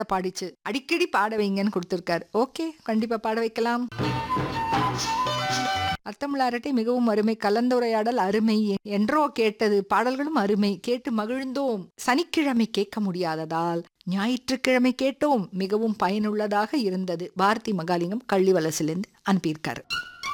பாடிச்சு அடிக்கடி பாட வைங்கன்னு கொடுத்திருக்காரு ஓகே கண்டிப்பா பாட வைக்கலாம் அர்த்தமுள்ள அரட்டை மிகவும் அருமை கலந்துரையாடல் அருமை என்றோ கேட்டது பாடல்களும் அருமை கேட்டு மகிழ்ந்தோம் சனிக்கிழமை கேட்க முடியாததால் ஞாயிற்றுக்கிழமை கேட்டோம் மிகவும் பயனுள்ளதாக இருந்தது பாரதி மகாலிங்கம் கள்ளிவலசிலிருந்து அனுப்பியிருக்காரு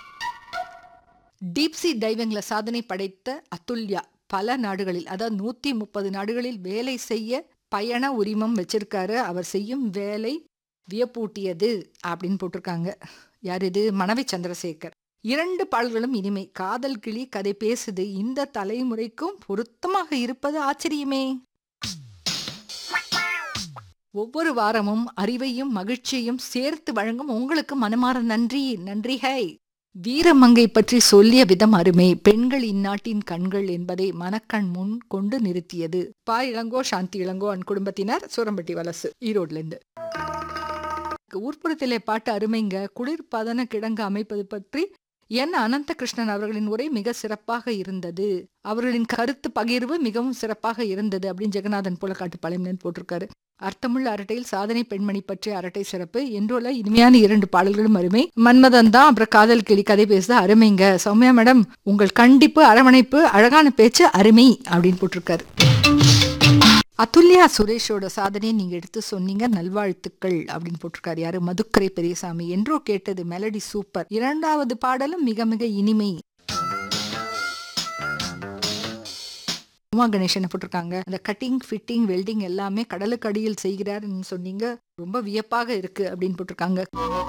டீப்சி டைவிங்ல சாதனை படைத்த அதுல்யா பல நாடுகளில் அதாவது நூத்தி முப்பது நாடுகளில் வேலை செய்ய பயண உரிமம் வச்சிருக்காரு அவர் செய்யும் வேலை வியப்பூட்டியது அப்படின்னு போட்டிருக்காங்க யார் இது மனைவி சந்திரசேகர் இரண்டு பாடல்களும் இனிமை காதல் கிளி கதை பேசுது இந்த தலைமுறைக்கும் பொருத்தமாக இருப்பது ஆச்சரியமே ஒவ்வொரு வாரமும் அறிவையும் மகிழ்ச்சியையும் சேர்த்து வழங்கும் உங்களுக்கு மனமாற நன்றி நன்றி ஹை வீரமங்கை பற்றி சொல்லிய விதம் அருமை பெண்கள் இந்நாட்டின் கண்கள் என்பதை மனக்கண் முன் கொண்டு நிறுத்தியது பா இளங்கோ சாந்தி இளங்கோ அன் குடும்பத்தினர் சூரம்பட்டி வலசு ஈரோட்ல இருந்து ஊர்ப்புறத்திலே பாட்டு அருமைங்க குளிர்பதன கிடங்கு அமைப்பது பற்றி என் அனந்த கிருஷ்ணன் அவர்களின் உரை மிக சிறப்பாக இருந்தது அவர்களின் கருத்து பகிர்வு மிகவும் சிறப்பாக இருந்தது அப்படின்னு ஜெகநாதன் போலக்காட்டு பழையன் போட்டிருக்காரு அர்த்தமுள்ள அரட்டையில் சாதனை பெண்மணி பற்றிய அரட்டை சிறப்பு என்றுள்ள இனிமையான இரண்டு பாடல்களும் அருமை மன்மதன் தான் அப்புறம் காதல் கிளி கதை பேசுத அருமைங்க சௌமியா மேடம் உங்கள் கண்டிப்பு அரவணைப்பு அழகான பேச்சு அருமை அப்படின்னு போட்டிருக்காரு அதுல்யா சுரேஷோட சாதனையை நீங்க எடுத்து சொன்னீங்க நல்வாழ்த்துக்கள் அப்படின்னு போட்டிருக்காரு யாரு மதுக்கரை பெரியசாமி என்றோ கேட்டது மெலடி சூப்பர் இரண்டாவது பாடலும் மிக மிக இனிமை உமா கணேசனை போட்டிருக்காங்க அந்த கட்டிங் ஃபிட்டிங் வெல்டிங் எல்லாமே கடலுக்கு அடியில் செய்கிறாருன்னு சொன்னீங்க ரொம்ப வியப்பாக இருக்கு அப்படின்னு போட்டிருக்காங்க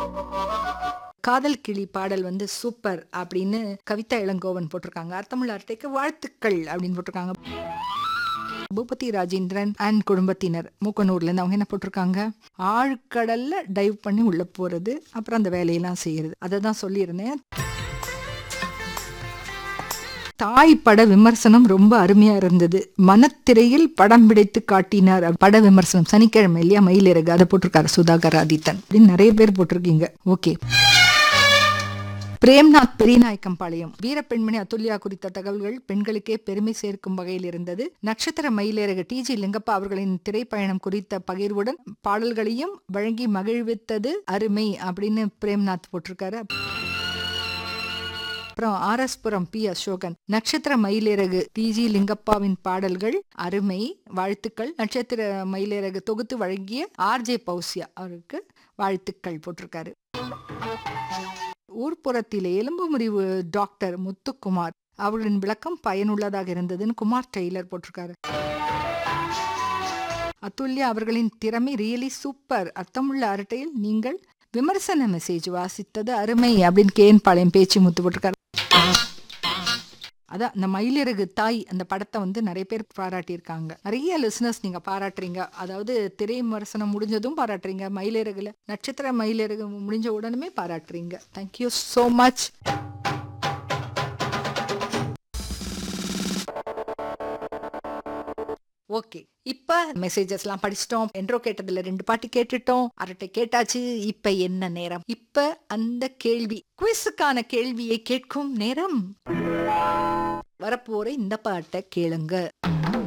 காதல் கிளி பாடல் வந்து சூப்பர் அப்படின்னு கவிதா இளங்கோவன் போட்டிருக்காங்க அர்த்தமுள்ள அர்த்தைக்கு வாழ்த்துக்கள் அப்படின்னு போட்டிருக்காங்க பூபதி ராஜேந்திரன் அண்ட் குடும்பத்தினர் மூக்கனூர்ல இருந்து அவங்க என்ன போட்டிருக்காங்க ஆழ்கடல்ல டைவ் பண்ணி உள்ள போறது அப்புறம் அந்த வேலையெல்லாம் செய்யறது அதை தான் சொல்லியிருந்தேன் தாய் பட விமர்சனம் ரொம்ப அருமையா இருந்தது மனத்திரையில் படம் பிடித்து காட்டினார் பட விமர்சனம் சனிக்கிழமை இல்லையா மயிலிறகு அதை போட்டிருக்காரு சுதாகர் ஆதித்தன் அப்படின்னு நிறைய பேர் போட்டிருக்கீங்க ஓகே பிரேம்நாத் பெரியநாயக்கம்பாளையம் வீரப்பெண்மணி அதுல்யா குறித்த தகவல்கள் பெண்களுக்கே பெருமை சேர்க்கும் வகையில் இருந்தது நட்சத்திர மயிலேறக டி ஜி லிங்கப்பா அவர்களின் திரைப்பயணம் குறித்த பகிர்வுடன் பாடல்களையும் வழங்கி மகிழ்வித்தது அருமை அப்படின்னு பிரேம்நாத் போட்டிருக்காரு அப்புறம் R S Puram P Asokan நட்சத்திர மயிலிறகு டி ஜி லிங்கப்பாவின் பாடல்கள் அருமை வாழ்த்துக்கள் நட்சத்திர மயிலிறகு தொகுத்து வழங்கிய ஆர் ஜே பௌசியா அவருக்கு வாழ்த்துக்கள் போட்டிருக்காரு ஊர்ப்புறத்திலே எலும்பு முறிவு டாக்டர் முத்துக்குமார் அவர்களின் விளக்கம் பயனுள்ளதாக இருந்ததுன்னு குமார் டெய்லர் போட்டிருக்காரு அதுல்யா அவர்களின் திறமை ரியலி சூப்பர் அர்த்தமுள்ள அரட்டையில் நீங்கள் விமர்சன மெசேஜ் வாசித்தது அருமை அப்படின்னு கேன் பாளையம் பேச்சு முத்து போட்டிருக்காரு அதான் இந்த மயிலிறகு தாய் அந்த படத்தை வந்து நிறைய பேர் பாராட்டியிருக்காங்க நிறைய லிசனர்ஸ் நீங்க பாராட்டுறீங்க அதாவது திரை விமர்சனம் முடிஞ்சதும் பாராட்டுறீங்க மயிலிறகுல நட்சத்திர மயிலிறகு முடிஞ்ச உடனுமே பாராட்டுறீங்க தேங்க்யூ ஸோ மச் ஓகே இப்ப மெசேஜஸ்லாம் படிச்சிட்டோம் என்றோ கேட்டதுல ரெண்டு பாட்டு கேட்டுட்டோம் அரட்டை கேட்டாச்சு இப்ப என்ன நேரம் இப்ப அந்த கேள்வி குவிஸுக்கான கேள்வியை கேட்கும் நேரம் வரப்போற இந்த பாட்டை கேளுங்க